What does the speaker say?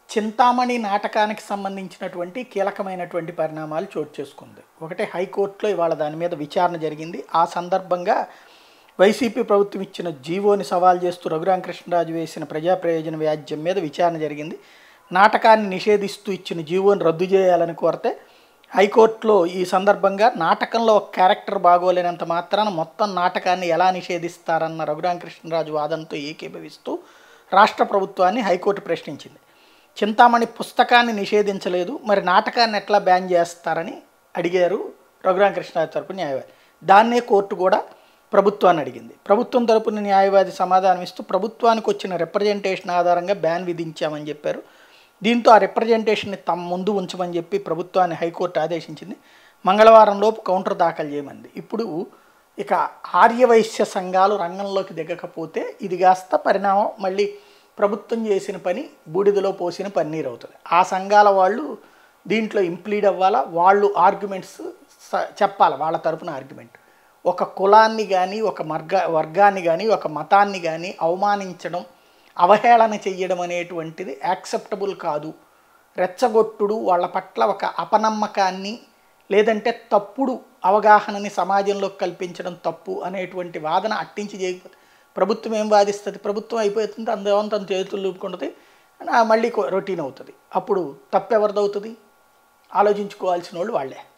చింతామణి నాటకానికి సంబంధించినటువంటి కీలకమైనటువంటి పరిణామాలు చోటు చేసుకుంది ఒకటి హైకోర్టులో ఇవాళ దాని మీద విచారణ జరిగింది ఆ సందర్భంగా వైసీపీ ప్రభుత్వం ఇచ్చిన జీవోని సవాల్ చేస్తూ రఘురామకృష్ణరాజు వేసిన ప్రజా ప్రయోజన వ్యాజ్యం మీద విచారణ జరిగింది నాటకాన్ని నిషేధిస్తూ ఇచ్చిన జీవోని రద్దు చేయాలని కోరితే హైకోర్టులో ఈ సందర్భంగా నాటకంలో ఒక క్యారెక్టర్ బాగోలేనంత మాత్రాన మొత్తం నాటకాన్ని ఎలా నిషేధిస్తారన్న రఘురామకృష్ణరాజు వాదనతో ఏకీభవిస్తూ రాష్ట్ర ప్రభుత్వాన్ని హైకోర్టు ప్రశ్నించింది చింతామణి పుస్తకాన్ని నిషేధించలేదు మరి నాటకాన్ని ఎట్లా బ్యాన్ చేస్తారని అడిగారు రఘురామకృష్ణరాజు తరపు న్యాయవాది దాన్నే కోర్టు కూడా ప్రభుత్వాన్ని అడిగింది ప్రభుత్వం తరపున న్యాయవాది సమాధానం ఇస్తూ ప్రభుత్వానికి వచ్చిన రిప్రజెంటేషన్ ఆధారంగా బ్యాన్ విధించామని చెప్పారు దీంతో ఆ రిప్రజెంటేషన్ని తమ ముందు ఉంచమని చెప్పి ప్రభుత్వాన్ని హైకోర్టు ఆదేశించింది మంగళవారం లోపు కౌంటర్ దాఖలు చేయమంది ఇప్పుడు ఇక ఆర్యవైశ్య సంఘాలు రంగంలోకి దిగకపోతే ఇది కాస్త పరిణామం మళ్ళీ ప్రభుత్వం చేసిన పని బూడిదలో పోసిన పన్నీర్ అవుతుంది ఆ సంఘాల వాళ్ళు దీంట్లో ఇంప్లీడ్ అవ్వాలా వాళ్ళు ఆర్గ్యుమెంట్స్ చెప్పాలి వాళ్ళ తరపున ఆర్గ్యుమెంట్ ఒక కులాన్ని కానీ ఒక మర్గ వర్గాన్ని కానీ ఒక మతాన్ని కానీ అవమానించడం అవహేళన చెయ్యడం అనేటువంటిది యాక్సెప్టబుల్ కాదు రెచ్చగొట్టుడు వాళ్ళ పట్ల ఒక అపనమ్మకాన్ని లేదంటే తప్పుడు అవగాహనని సమాజంలో కల్పించడం తప్పు అనేటువంటి వాదన అట్టించి చేయకపోతే ప్రభుత్వం ఏం వాదిస్తుంది ప్రభుత్వం అయిపోతుంది అందరం తన చేతులు లూపుకుంటుంది మళ్ళీ రొటీన్ అవుతుంది అప్పుడు తప్పెవరిదవుతుంది ఆలోచించుకోవాల్సిన వాళ్ళు వాళ్ళే